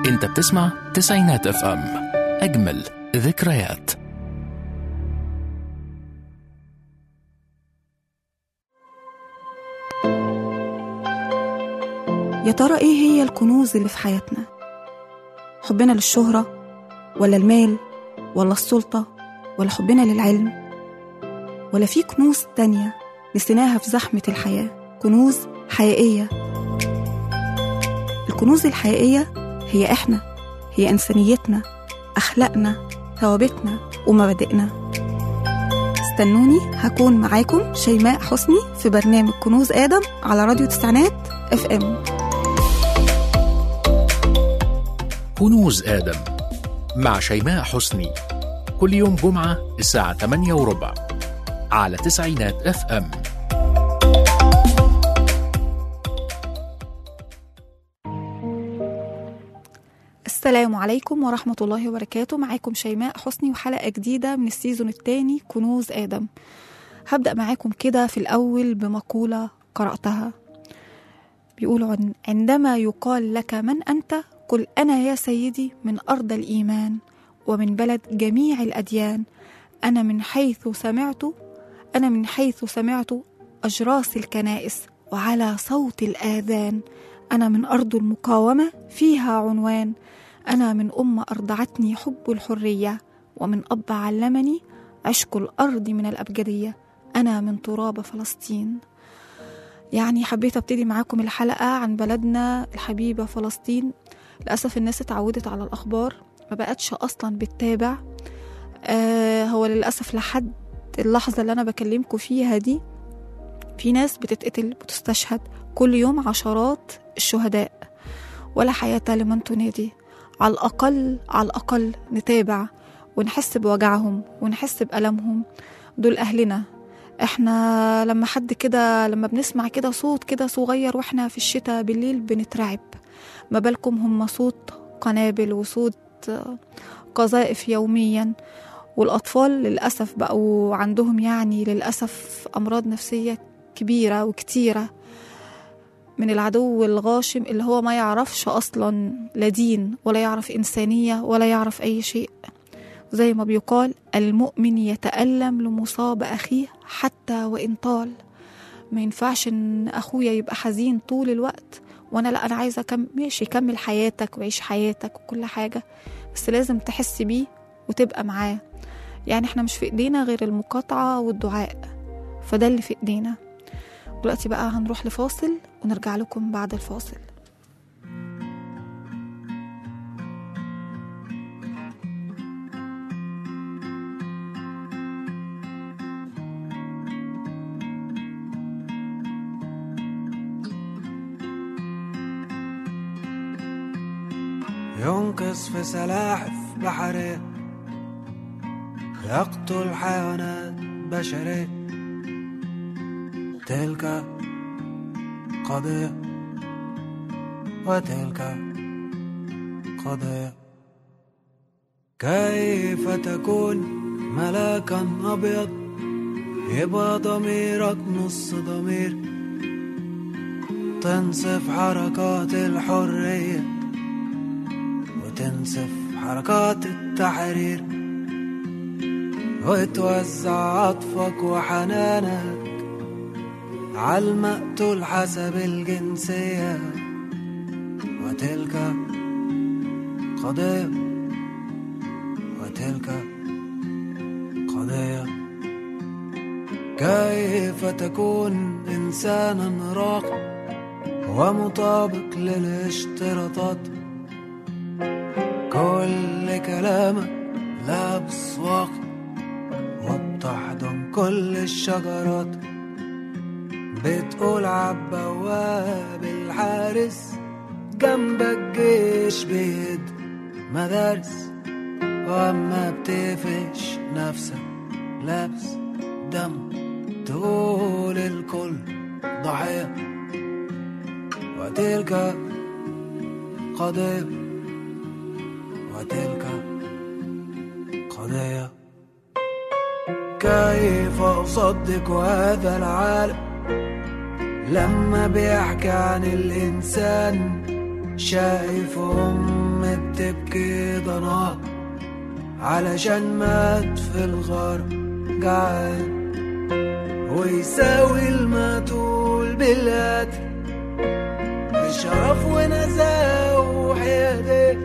انت بتسمع تسعينات اف ام اجمل ذكريات يا ترى ايه هي الكنوز اللي في حياتنا حبنا للشهرة ولا المال ولا السلطة ولا حبنا للعلم ولا في كنوز تانية نسيناها في زحمة الحياة كنوز حقيقية الكنوز الحقيقية هي إحنا هي إنسانيتنا أخلاقنا ثوابتنا ومبادئنا استنوني هكون معاكم شيماء حسني في برنامج كنوز آدم على راديو تسعينات اف ام كنوز آدم مع شيماء حسني كل يوم جمعة الساعة 8 وربع على تسعينات اف ام السلام عليكم ورحمة الله وبركاته معاكم شيماء حسني وحلقة جديدة من السيزون الثاني كنوز آدم هبدأ معاكم كده في الأول بمقولة قرأتها بيقول عن عندما يقال لك من أنت قل أنا يا سيدي من أرض الإيمان ومن بلد جميع الأديان أنا من حيث سمعت أنا من حيث سمعت أجراس الكنائس وعلى صوت الآذان أنا من أرض المقاومة فيها عنوان أنا من أم أرضعتني حب الحرية ومن أب علمني عشق الأرض من الأبجدية أنا من تراب فلسطين يعني حبيت ابتدي معاكم الحلقة عن بلدنا الحبيبة فلسطين للأسف الناس اتعودت على الأخبار ما بقتش أصلا بتتابع آه هو للأسف لحد اللحظة اللي أنا بكلمكم فيها دي في ناس بتتقتل بتستشهد كل يوم عشرات الشهداء ولا حياة لمن تنادي على الأقل على الأقل نتابع ونحس بوجعهم ونحس بألمهم دول أهلنا احنا لما حد كده لما بنسمع كده صوت كده صغير واحنا في الشتاء بالليل بنترعب ما بالكم هم صوت قنابل وصوت قذائف يوميا والأطفال للأسف بقوا عندهم يعني للأسف أمراض نفسية كبيرة وكتيرة من العدو الغاشم اللي هو ما يعرفش أصلا لا دين ولا يعرف إنسانية ولا يعرف أي شيء زي ما بيقال المؤمن يتألم لمصاب أخيه حتى وإن طال ما ينفعش إن أخويا يبقى حزين طول الوقت وأنا لا أنا عايزة أكمل ماشي كمل حياتك وعيش حياتك وكل حاجة بس لازم تحس بيه وتبقى معاه يعني احنا مش في ايدينا غير المقاطعة والدعاء فده اللي في ايدينا دلوقتي بقى هنروح لفاصل ونرجع لكم بعد الفاصل ينقص في سلاحف بحرية يقتل حيوانات بشرية تلك قضية وتلك قضية كيف تكون ملاكا أبيض يبقى ضميرك نص ضمير تنصف حركات الحريه وتنسف حركات التحرير وتوزع عطفك وحنانك عالمقتول حسب الجنسية وتلك قضية وتلك قضية كيف تكون إنسانا راقي ومطابق للاشتراطات كل كلامك لابس واقي وبتحضن كل الشجرات بتقول عالبواب الحارس جنبك جيش بيد مدارس واما بتقفش نفسك لابس دم تقول الكل ضحية وتلك قضية وتلك قضية كيف أصدق هذا العالم لما بيحكي عن الإنسان شايف أم بتبكي ضناها علشان مات في الغار جعان ويساوي المقتول بالقتل بشرف ونزاهة وحيادية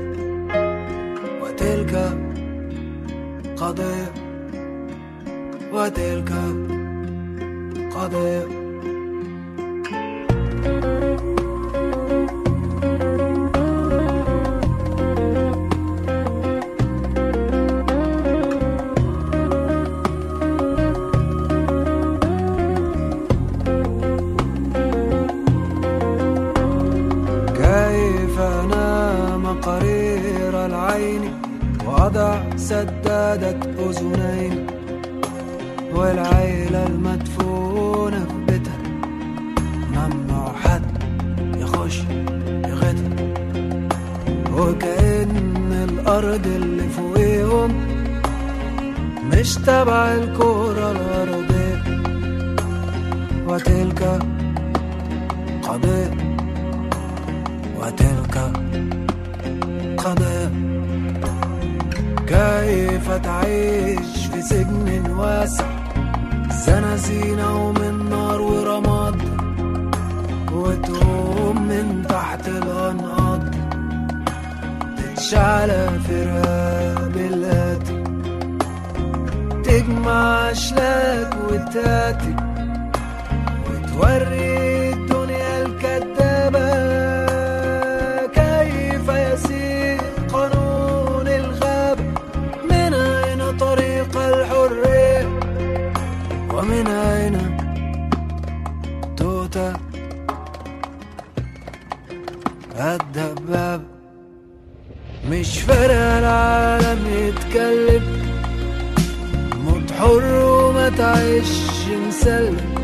وتلك قضية وتلك قضية كيف أنام قرير العين وأضع سدادة أذنين والعيلة المدفونة في بيتها ممنوع حد يخش يغتها وكأن الأرض اللي فوقيهم مش تبع الكرة الأرضية وتلك قضية وتلك قضاء كيف تعيش في سجن واسع زنازينة ومن نار ورماد وتقوم من تحت الأنقاض تتشعلى في رقاب القاتل تجمع أشلاك وتاتي وتوري الدنيا الكدابة كيف يسير قانون الغابة من أين طريق الحرية ومن أين توتا الدبابة مش فارقة العالم يتكلم موت حر وما تعيش مسلم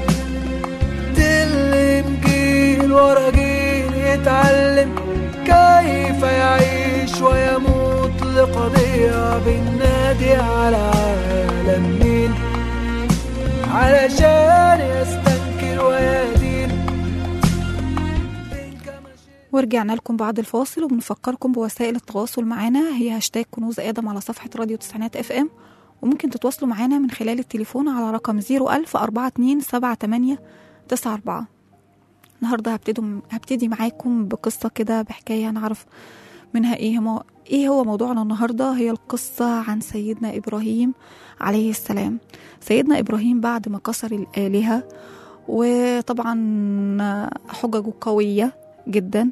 تلم جيل ورا جيل يتعلم كيف يعيش ويموت لقضية بالنادي على عالم مين علشان يستنكر ويدين بين كما شئت ورجعنا لكم بعد الفاصل وبنفكركم بوسائل التواصل معنا هي هاشتاج كنوز آدم على صفحة راديو تسعينات اف ام وممكن تتواصلوا معنا من خلال التليفون على رقم 01000 42 78 94 النهاردة هبتدي هبتدي معاكم بقصة كده بحكاية نعرف منها ايه هو ايه هو موضوعنا النهاردة هي القصة عن سيدنا إبراهيم عليه السلام سيدنا إبراهيم بعد ما كسر الآلهة وطبعا حججه قوية جدا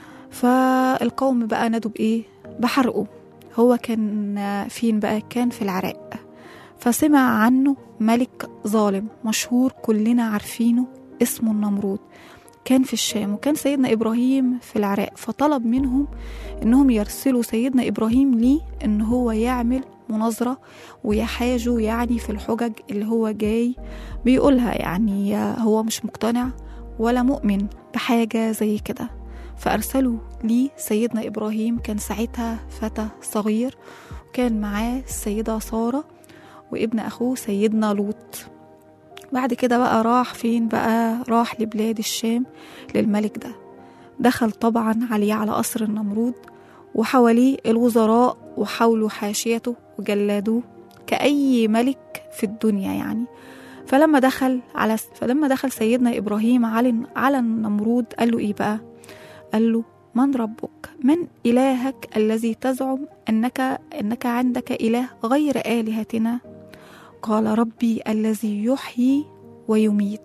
فالقوم بقى نادوا بإيه بحرقه هو كان فين بقى كان في العراق فسمع عنه ملك ظالم مشهور كلنا عارفينه اسمه النمرود كان في الشام وكان سيدنا إبراهيم في العراق فطلب منهم إنهم يرسلوا سيدنا إبراهيم ليه إن هو يعمل مناظرة ويحاجوا يعني في الحجج اللي هو جاي بيقولها يعني هو مش مقتنع ولا مؤمن بحاجة زي كده فأرسلوا ليه سيدنا إبراهيم كان ساعتها فتى صغير وكان معاه السيدة سارة وابن أخوه سيدنا لوط بعد كده بقى راح فين بقى راح لبلاد الشام للملك ده دخل طبعا عليه على قصر النمرود وحواليه الوزراء وحاولوا حاشيته وجلدوه كأي ملك في الدنيا يعني فلما دخل على فلما دخل سيدنا إبراهيم على على النمرود قال له إيه بقى؟ قال له من ربك؟ من إلهك الذي تزعم أنك أنك عندك إله غير آلهتنا؟ قال ربي الذي يحيي ويميت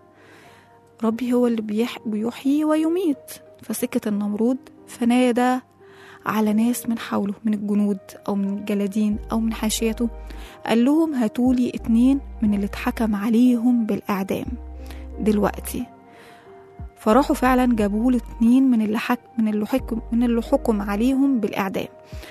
ربي هو اللي بيح- بيحيي ويميت فسكت النمرود فنادى على ناس من حوله من الجنود أو من الجلادين أو من حاشيته قال لهم هاتولي اتنين من اللي اتحكم عليهم بالإعدام دلوقتي فراحوا فعلا جابوا له اتنين من اللي حك من اللي حكم من اللي حكم عليهم بالإعدام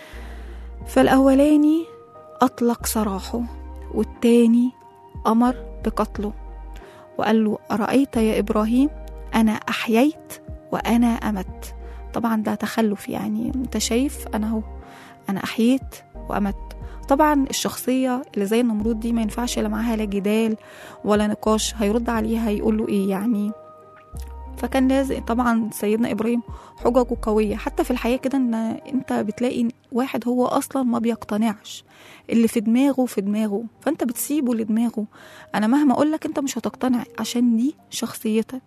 فالأولاني أطلق سراحه والتاني أمر بقتله وقال له أرأيت يا إبراهيم أنا أحييت وأنا أمت طبعا ده تخلف يعني أنت شايف أنا هو أنا أحييت وأمت طبعا الشخصية اللي زي النمرود دي ما ينفعش لا معاها لا جدال ولا نقاش هيرد عليها هيقول له إيه يعني فكان لازم طبعا سيدنا ابراهيم حججه قويه حتى في الحياه كده ان انت بتلاقي واحد هو اصلا ما بيقتنعش اللي في دماغه في دماغه فانت بتسيبه لدماغه انا مهما اقول لك انت مش هتقتنع عشان دي شخصيتك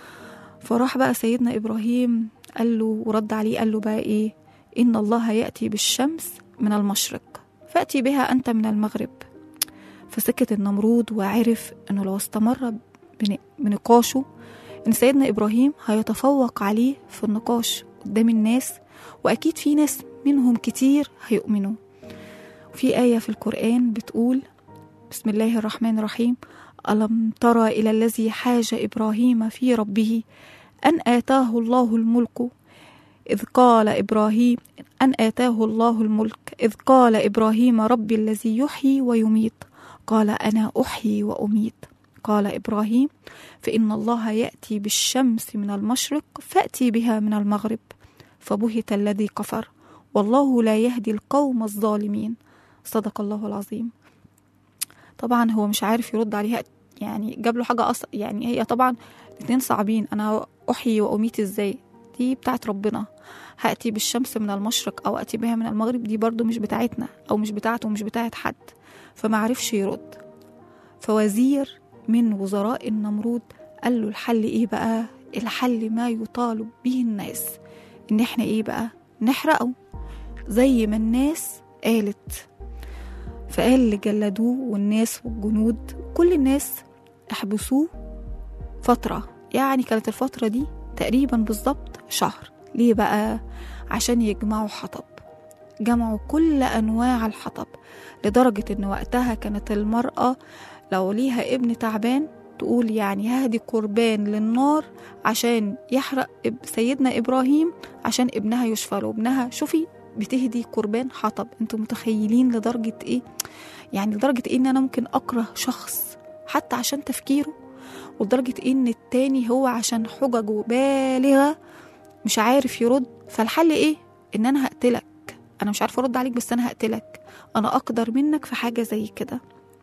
فراح بقى سيدنا ابراهيم قال له ورد عليه قال له بقى ايه ان الله ياتي بالشمس من المشرق فاتي بها انت من المغرب فسكت النمرود وعرف انه لو استمر بن- بنقاشه ان سيدنا ابراهيم هيتفوق عليه في النقاش قدام الناس واكيد في ناس منهم كتير هيؤمنوا في آية في القرآن بتقول بسم الله الرحمن الرحيم ألم ترى إلى الذي حاج إبراهيم في ربه أن آتاه الله الملك إذ قال إبراهيم أن آتاه الله الملك إذ قال إبراهيم ربي الذي يحيي ويميت قال أنا أحيي وأميت قال إبراهيم فإن الله يأتي بالشمس من المشرق فأتي بها من المغرب فبهت الذي كفر والله لا يهدي القوم الظالمين صدق الله العظيم طبعا هو مش عارف يرد عليها يعني جاب له حاجة أصلا يعني هي طبعا الاتنين صعبين أنا أحيي وأميت إزاي دي بتاعت ربنا هأتي بالشمس من المشرق أو أتي بها من المغرب دي برضو مش بتاعتنا أو مش بتاعته ومش بتاعت حد فما عرفش يرد فوزير من وزراء النمرود قال له الحل إيه بقى الحل ما يطالب به الناس إن إحنا إيه بقى نحرقه زي ما الناس قالت فقال اللي جلدوه والناس والجنود كل الناس احبسوه فترة يعني كانت الفترة دي تقريبا بالظبط شهر ليه بقى عشان يجمعوا حطب جمعوا كل أنواع الحطب لدرجة إن وقتها كانت المرأة لو ليها ابن تعبان تقول يعني ههدي قربان للنار عشان يحرق إب- سيدنا إبراهيم عشان ابنها يشفى له ابنها شوفي بتهدي قربان حطب انتوا متخيلين لدرجة ايه يعني لدرجة ايه ان انا ممكن اكره شخص حتى عشان تفكيره ولدرجة ايه ان التاني هو عشان حججه بالغة مش عارف يرد فالحل ايه ان انا هقتلك انا مش عارفة ارد عليك بس انا هقتلك انا اقدر منك في حاجة زي كده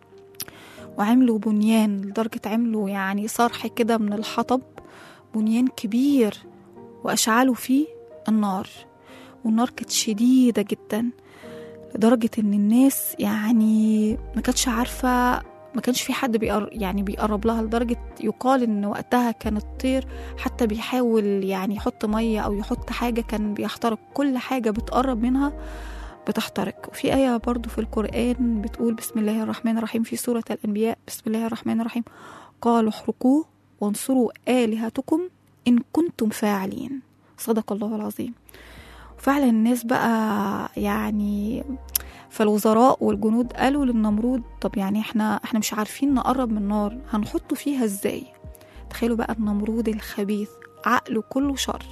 وعملوا بنيان لدرجة عملوا يعني صرح كده من الحطب بنيان كبير وأشعلوا فيه النار والنار كانت شديدة جدا لدرجة إن الناس يعني ما كانتش عارفة ما كانش في حد بيقر يعني بيقرب لها لدرجة يقال إن وقتها كان الطير حتى بيحاول يعني يحط مية أو يحط حاجة كان بيحترق كل حاجة بتقرب منها بتحترق وفي آية برضو في القرآن بتقول بسم الله الرحمن الرحيم في سورة الأنبياء بسم الله الرحمن الرحيم قالوا احرقوه وانصروا آلهتكم إن كنتم فاعلين صدق الله العظيم فعلا الناس بقى يعني فالوزراء والجنود قالوا للنمرود طب يعني احنا احنا مش عارفين نقرب من النار هنحطه فيها ازاي تخيلوا بقى النمرود الخبيث عقله كله شر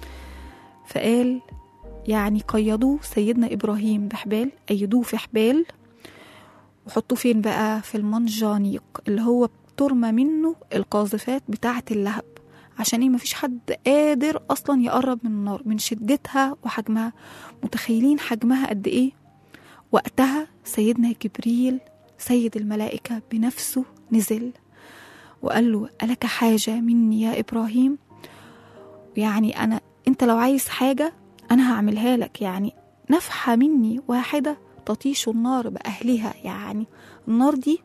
فقال يعني قيدوه سيدنا إبراهيم بحبال أيدوه في حبال وحطوه فين بقى في المنجانيق اللي هو بترمى منه القاذفات بتاعة اللهب عشان ايه مفيش حد قادر اصلا يقرب من النار من شدتها وحجمها متخيلين حجمها قد ايه وقتها سيدنا جبريل سيد الملائكة بنفسه نزل وقال له ألك حاجة مني يا إبراهيم يعني أنا أنت لو عايز حاجة أنا هعملها لك يعني نفحة مني واحدة تطيش النار بأهلها يعني النار دي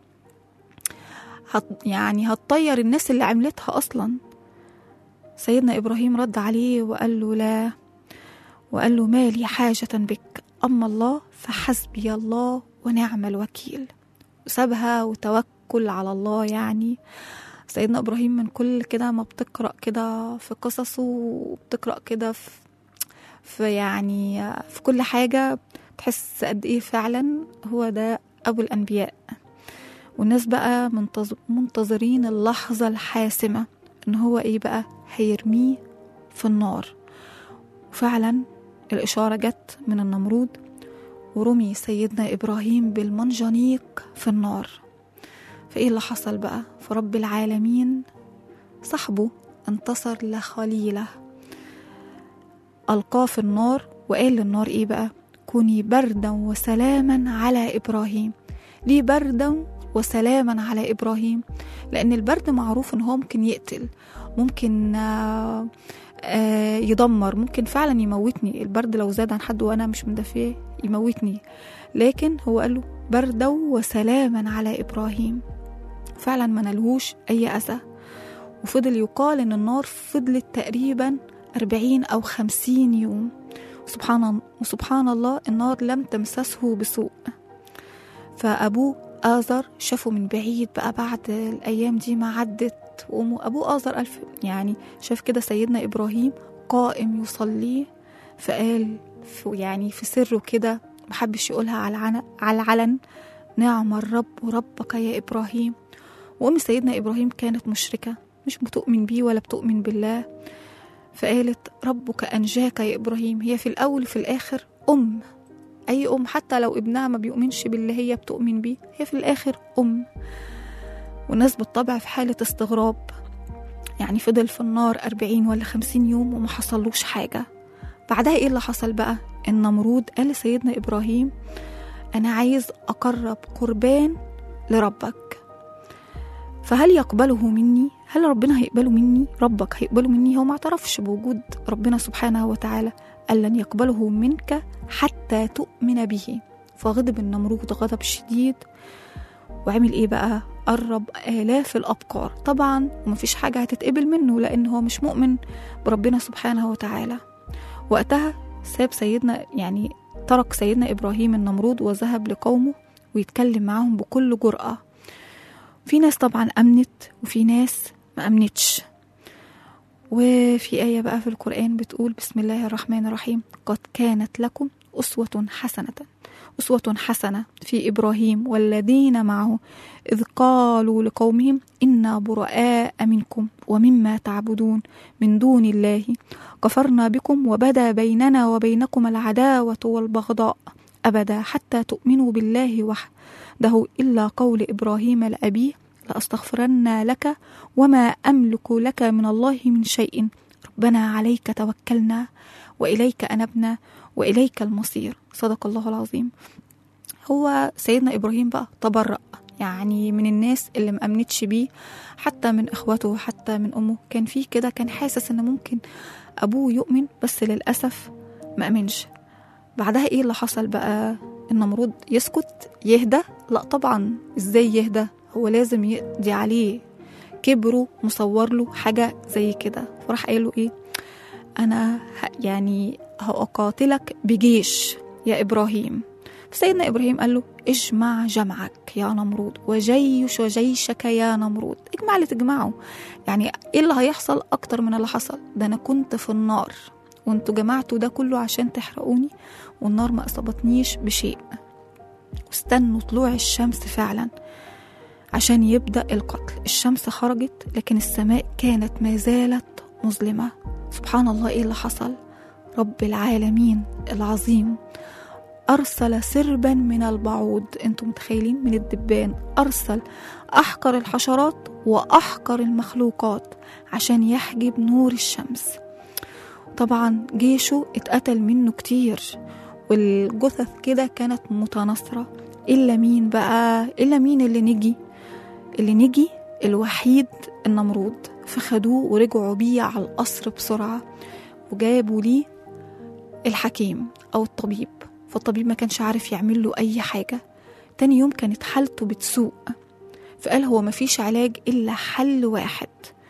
هت يعني هتطير الناس اللي عملتها أصلا سيدنا إبراهيم رد عليه وقال له لا وقال له ما لي حاجة بك أما الله فحسبي الله ونعم الوكيل وسابها وتوكل على الله يعني سيدنا إبراهيم من كل كده ما بتقرأ كده في قصصه وبتقرأ كده في, في يعني في كل حاجة تحس قد إيه فعلا هو ده أبو الأنبياء والناس بقى منتظ- منتظرين اللحظة الحاسمة إن هو إيه بقى هيرميه في النار وفعلا الإشارة جت من النمرود ورمي سيدنا إبراهيم بالمنجنيق في النار فإيه اللي حصل بقى فرب العالمين صاحبه انتصر لخليله ألقاه في النار وقال للنار إيه بقى كوني بردا وسلاما على إبراهيم ليه بردا وسلاما على إبراهيم لأن البرد معروف إن هو ممكن يقتل ممكن آه، آه، يدمر ممكن فعلا يموتني البرد لو زاد عن حد وانا مش مدفيه يموتني لكن هو قال له بردا وسلاما على ابراهيم فعلا ما نلهوش اي اذى وفضل يقال ان النار فضلت تقريبا أربعين أو خمسين يوم سبحان وسبحان الله النار لم تمسسه بسوء فأبوه آزر شافه من بعيد بقى بعد الأيام دي ما عدت وأمه أبوه آزر ألف يعني شاف كده سيدنا إبراهيم قائم يصلي فقال في يعني في سره كده محبش يقولها على العن- على العلن نعم الرب ربك يا إبراهيم وأم سيدنا إبراهيم كانت مشركة مش بتؤمن بيه ولا بتؤمن بالله فقالت ربك أنجاك يا إبراهيم هي في الأول وفي الآخر أم أي أم حتى لو ابنها ما بيؤمنش باللي هي بتؤمن بيه هي في الآخر أم والناس بالطبع في حالة استغراب يعني فضل في النار أربعين ولا خمسين يوم وما حصلوش حاجة بعدها إيه اللي حصل بقى النمرود قال لسيدنا إبراهيم أنا عايز أقرب قربان لربك فهل يقبله مني هل ربنا هيقبله مني ربك هيقبله مني هو ما اعترفش بوجود ربنا سبحانه وتعالى قال لن يقبله منك حتى تؤمن به فغضب النمرود غضب شديد وعمل ايه بقى قرب آلاف الأبقار طبعا ومفيش حاجة هتتقبل منه لأن هو مش مؤمن بربنا سبحانه وتعالى وقتها ساب سيدنا يعني ترك سيدنا إبراهيم النمرود وذهب لقومه ويتكلم معاهم بكل جرأة في ناس طبعا أمنت وفي ناس ما أمنتش وفي آية بقى في القرآن بتقول بسم الله الرحمن الرحيم قد كانت لكم أسوة حسنة أسوة حسنة في إبراهيم والذين معه إذ قالوا لقومهم إنا براء منكم ومما تعبدون من دون الله كفرنا بكم وبدا بيننا وبينكم العداوة والبغضاء أبدا حتى تؤمنوا بالله وحده إلا قول إبراهيم لأبيه لأستغفرن لك وما أملك لك من الله من شيء ربنا عليك توكلنا وإليك أنبنا وإليك المصير صدق الله العظيم هو سيدنا إبراهيم بقى تبرأ يعني من الناس اللي مأمنتش بيه حتى من إخواته حتى من أمه كان فيه كده كان حاسس إن ممكن أبوه يؤمن بس للأسف ما أمنش بعدها إيه اللي حصل بقى النمرود يسكت يهدى لا طبعا إزاي يهدى هو لازم يقضي عليه كبره مصور له حاجة زي كده فراح قايل له إيه أنا ه- يعني هأقاتلك بجيش يا إبراهيم سيدنا إبراهيم قال له اجمع جمعك يا نمرود وجيش وجيشك يا نمرود اجمع اللي تجمعه يعني ايه اللي هيحصل اكتر من اللي حصل ده انا كنت في النار وانتوا جمعتوا ده كله عشان تحرقوني والنار ما اصابتنيش بشيء واستنوا طلوع الشمس فعلا عشان يبدأ القتل الشمس خرجت لكن السماء كانت ما زالت مظلمة سبحان الله ايه اللي حصل رب العالمين العظيم أرسل سربا من البعوض انتم متخيلين من الدبان أرسل أحقر الحشرات وأحقر المخلوقات عشان يحجب نور الشمس طبعا جيشه اتقتل منه كتير والجثث كده كانت متناثرة إلا مين بقى إلا مين اللي نجي اللي نجي الوحيد النمرود فخدوه ورجعوا بيه على القصر بسرعة وجابوا ليه الحكيم أو الطبيب فالطبيب ما كانش عارف يعمل له أي حاجة تاني يوم كانت حالته بتسوء فقال هو مفيش علاج إلا حل واحد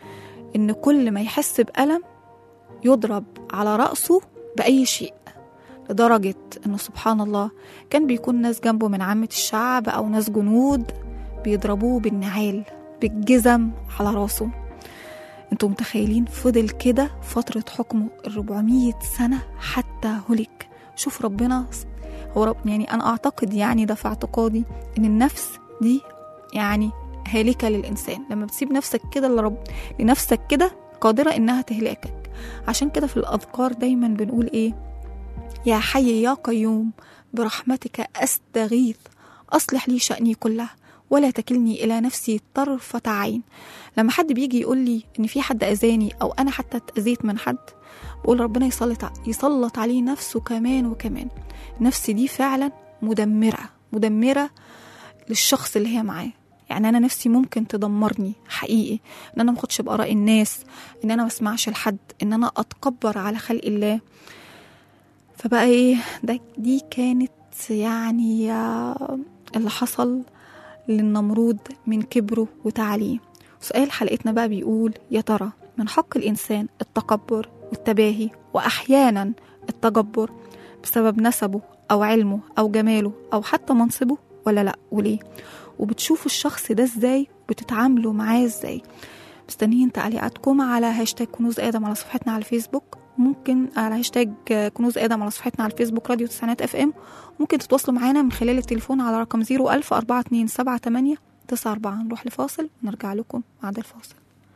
إن كل ما يحس بألم يضرب على رأسه بأي شيء لدرجة إنه سبحان الله كان بيكون ناس جنبه من عامة الشعب أو ناس جنود بيضربوه بالنعال بالجزم على راسه انتوا متخيلين فضل كده فترة حكمه الربعمية سنة حتى هلك شوف ربنا هو رب يعني أنا أعتقد يعني ده في اعتقادي إن النفس دي يعني هالكة للإنسان لما بتسيب نفسك كده لرب لنفسك كده قادرة إنها تهلكك عشان كده في الأذكار دايما بنقول إيه يا حي يا قيوم برحمتك أستغيث أصلح لي شأني كله ولا تكلني إلى نفسي طرفة عين لما حد بيجي يقول لي إن في حد أذاني أو أنا حتى اتأذيت من حد بقول ربنا يسلط يسلط عليه نفسه كمان وكمان النفس دي فعلا مدمرة مدمرة للشخص اللي هي معاه يعني انا نفسي ممكن تدمرني حقيقي ان انا ما اخدش باراء الناس ان انا ما اسمعش لحد ان انا اتكبر على خلق الله فبقى ايه ده دي كانت يعني آه، اللي حصل للنمرود من كبره وتعليه سؤال حلقتنا بقى بيقول يا ترى من حق الإنسان التكبر والتباهي وأحيانا التجبر بسبب نسبه أو علمه أو جماله أو حتى منصبه ولا لأ وليه وبتشوفوا الشخص ده ازاي بتتعاملوا معاه ازاي مستنيين تعليقاتكم على هاشتاج كنوز آدم على صفحتنا على الفيسبوك ممكن على هاشتاج كنوز آدم على صفحتنا على الفيسبوك راديو تسعينات اف ام ممكن تتواصلوا معانا من خلال التليفون على رقم 01000 4278 94 نروح لفاصل ونرجع لكم بعد الفاصل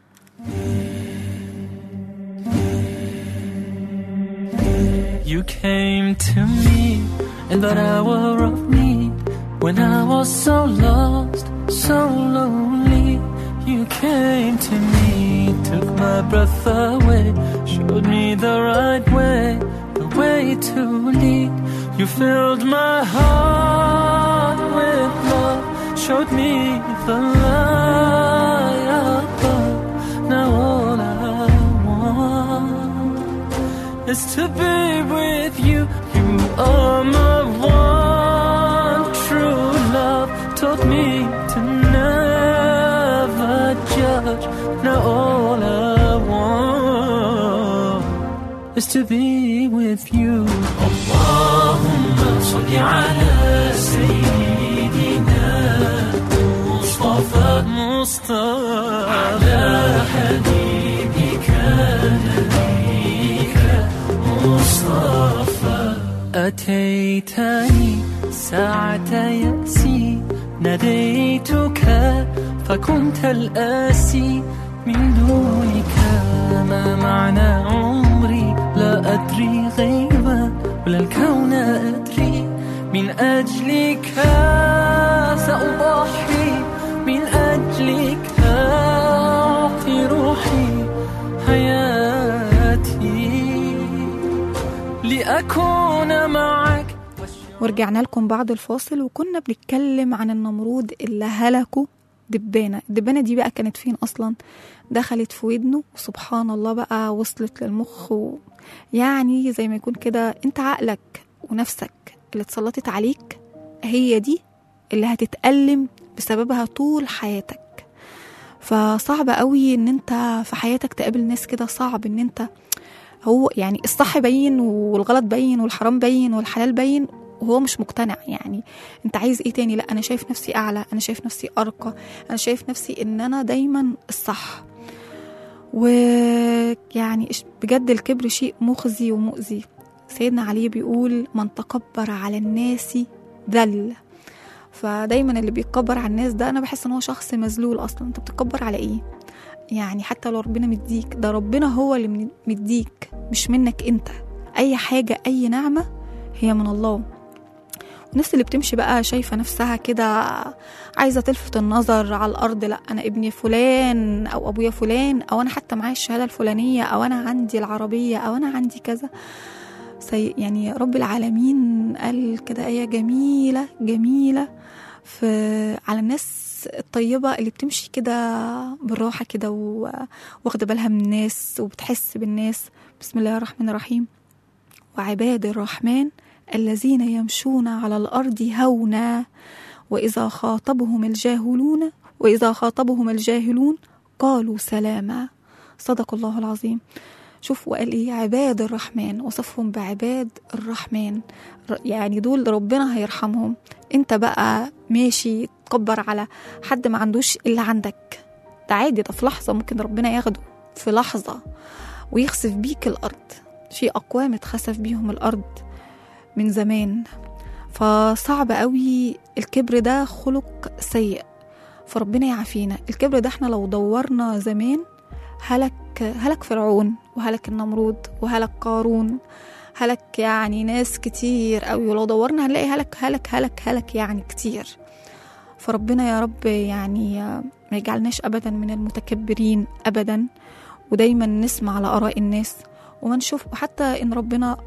You came to me in that hour of need when I was so lost, so lonely. You came to me, took my breath away, showed me the right way, the way to lead. You filled my heart with love, showed me the light above. Now all I want is to be with you. You are my one true love. Taught me to never judge. Now all I want is to be with you. اللهم صل على سيدنا مصطفى مصطفى على حبيبك نبيك مصطفى أتيتني ساعة يأسي ناديتك فكنت الآسي من دونك ما معنى عمري لا أدري غيبا ولا الكون أدري من أجلك سأضحي من أجلك أعطي روحي حياتي لأكون معك ورجعنا لكم بعد الفاصل وكنا بنتكلم عن النمرود اللي هلكوا دبانة الدبانة دي بقى كانت فين أصلا دخلت في ودنه وسبحان الله بقى وصلت للمخ و... يعني زي ما يكون كده انت عقلك ونفسك اللي اتسلطت عليك هي دي اللي هتتألم بسببها طول حياتك فصعب قوي ان انت في حياتك تقابل ناس كده صعب ان انت هو يعني الصح باين والغلط باين والحرام باين والحلال باين وهو مش مقتنع يعني انت عايز ايه تاني لا انا شايف نفسي اعلى انا شايف نفسي ارقى انا شايف نفسي ان انا دايما الصح ويعني بجد الكبر شيء مخزي ومؤذي سيدنا علي بيقول من تكبر على الناس ذل فدايما اللي بيتكبر على الناس ده انا بحس ان هو شخص مذلول اصلا انت بتتكبر على ايه يعني حتى لو ربنا مديك ده ربنا هو اللي مديك مش منك انت اي حاجه اي نعمه هي من الله الناس اللي بتمشي بقى شايفة نفسها كده عايزة تلفت النظر على الأرض لا أنا ابني فلان أو أبويا فلان أو أنا حتى معايا الشهادة الفلانية أو أنا عندي العربية أو أنا عندي كذا سي يعني رب العالمين قال كده آية جميلة جميلة في على الناس الطيبة اللي بتمشي كده بالراحة كده واخدة بالها من الناس وبتحس بالناس بسم الله الرحمن الرحيم وعباد الرحمن الذين يمشون على الأرض هونا وإذا خاطبهم الجاهلون وإذا خاطبهم الجاهلون قالوا سلاما صدق الله العظيم شوف وقال إيه عباد الرحمن وصفهم بعباد الرحمن يعني دول ربنا هيرحمهم انت بقى ماشي تكبر على حد ما عندوش اللي عندك ده عادي ده في لحظة ممكن ربنا ياخده في لحظة ويخسف بيك الأرض في أقوام اتخسف بيهم الأرض من زمان فصعب قوي الكبر ده خلق سيء فربنا يعافينا الكبر ده احنا لو دورنا زمان هلك هلك فرعون وهلك النمرود وهلك قارون هلك يعني ناس كتير قوي ولو دورنا هنلاقي هلك هلك هلك هلك يعني كتير فربنا يا رب يعني ما يجعلناش ابدا من المتكبرين ابدا ودايما نسمع على اراء الناس وما نشوف وحتى ان ربنا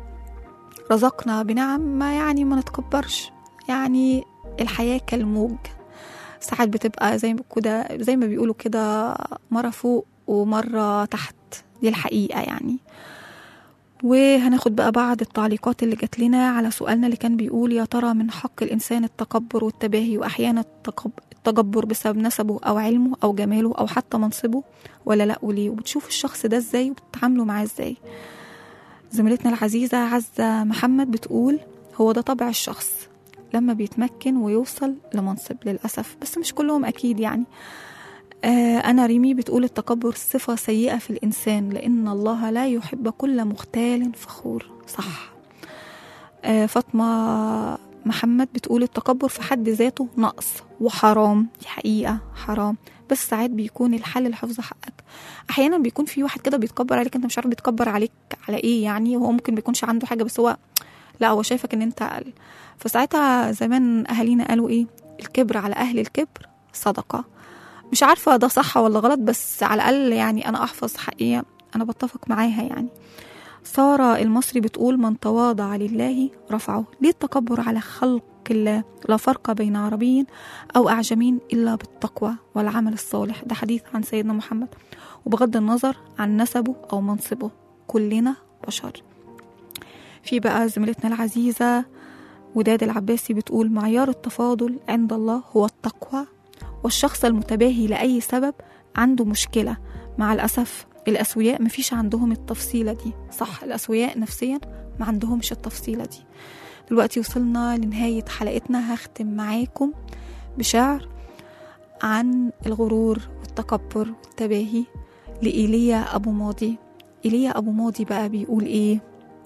رزقنا بنعم ما يعني ما نتكبرش يعني الحياة كالموج ساعات بتبقى زي ما كده زي ما بيقولوا كده مرة فوق ومرة تحت دي الحقيقة يعني وهناخد بقى بعض التعليقات اللي جات لنا على سؤالنا اللي كان بيقول يا ترى من حق الإنسان التكبر والتباهي وأحيانا التكب- التجبر بسبب نسبه أو علمه أو جماله أو حتى منصبه ولا لأ وليه وبتشوف الشخص ده إزاي وبتتعاملوا معاه إزاي زميلتنا العزيزة عزة محمد بتقول هو ده طبع الشخص لما بيتمكن ويوصل لمنصب للأسف بس مش كلهم أكيد يعني آه أنا ريمي بتقول التكبر صفة سيئة في الإنسان لأن الله لا يحب كل مختال فخور صح آه فاطمة محمد بتقول التكبر في حد ذاته نقص وحرام دي حقيقة حرام بس ساعات بيكون الحل لحفظ حقك احيانا بيكون في واحد كده بيتكبر عليك انت مش عارف بيتكبر عليك على ايه يعني وهو ممكن بيكونش عنده حاجه بس هو لا هو شايفك ان انت اقل فساعتها زمان اهالينا قالوا ايه الكبر على اهل الكبر صدقه مش عارفه ده صح ولا غلط بس على الاقل يعني انا احفظ حقيقه انا بتفق معاها يعني سارة المصري بتقول من تواضع لله رفعه ليه التكبر على خلق الله لا فرق بين عربي أو أعجمي إلا بالتقوى والعمل الصالح ده حديث عن سيدنا محمد وبغض النظر عن نسبه أو منصبه كلنا بشر في بقى زميلتنا العزيزة وداد العباسي بتقول معيار التفاضل عند الله هو التقوى والشخص المتباهي لأي سبب عنده مشكلة مع الأسف الأسوياء مفيش عندهم التفصيلة دي صح الأسوياء نفسيا ما عندهمش التفصيلة دي دلوقتي وصلنا لنهاية حلقتنا هختم معاكم بشعر عن الغرور والتكبر والتباهي لإيليا أبو ماضي إيليا أبو ماضي بقى بيقول إيه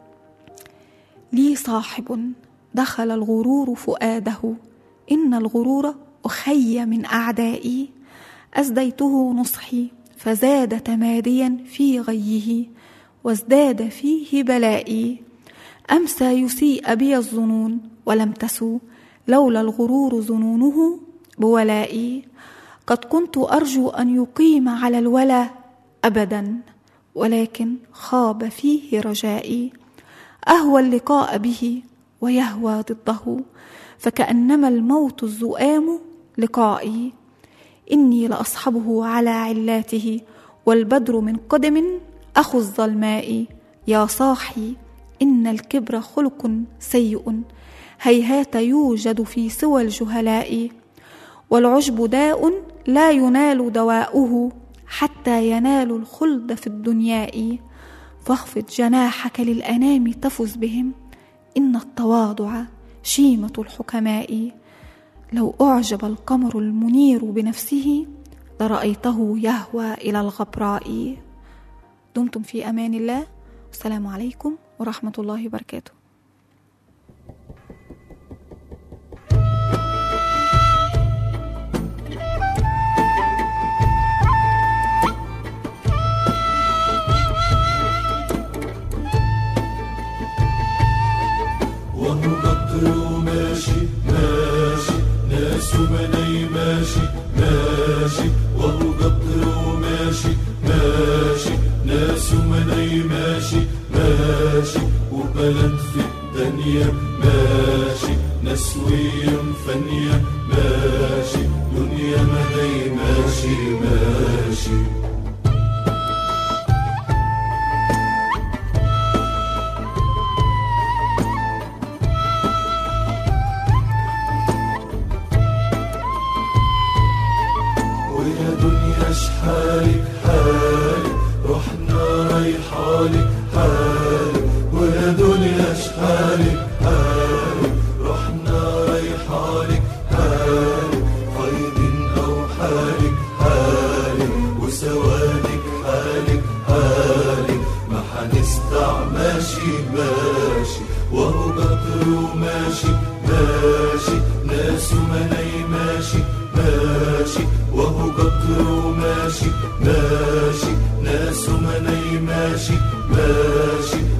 لي صاحب دخل الغرور فؤاده إن الغرور أخي من أعدائي أزديته نصحي فزاد تماديا في غيه وازداد فيه بلائي أمسى يسيء بي الظنون ولم تسو لولا الغرور ظنونه بولائي قد كنت أرجو أن يقيم على الولا أبدا ولكن خاب فيه رجائي أهوى اللقاء به ويهوى ضده فكأنما الموت الزؤام لقائي إني لأصحبه على علاته والبدر من قدم أخو الظلماء يا صاحي إن الكبر خلق سيء هيهات يوجد في سوى الجهلاء والعجب داء لا ينال دواؤه حتى ينال الخلد في الدنياء فاخفض جناحك للأنام تفز بهم إن التواضع شيمة الحكماء لو أعجب القمر المنير بنفسه لرأيته يهوى إلى الغبراء دمتم في أمان الله والسلام عليكم ورحمة الله وبركاته وهو قطر وماشي ماشي ناس ومني ماشي ماشي وهو قطر وماشي ماشي ناس ومني ماشي ماشي وبلد في الدنيا ماشي ناس ويم فنية ماشي دنيا مدي ماشي ماشي ويا دنيا شحالك حالك رحنا رايحالك حالك ويا دنيا شحالك حالك رحنا رايحالك حالك فايضين او حالك حالك وسوادك حالك حالك ما حنستع ماشي ماشي وهو قطر وماشي ماشي ناس ومني ماشي ماشي وهو قطر وماشي ماشي ناس ومني ماشي ماشي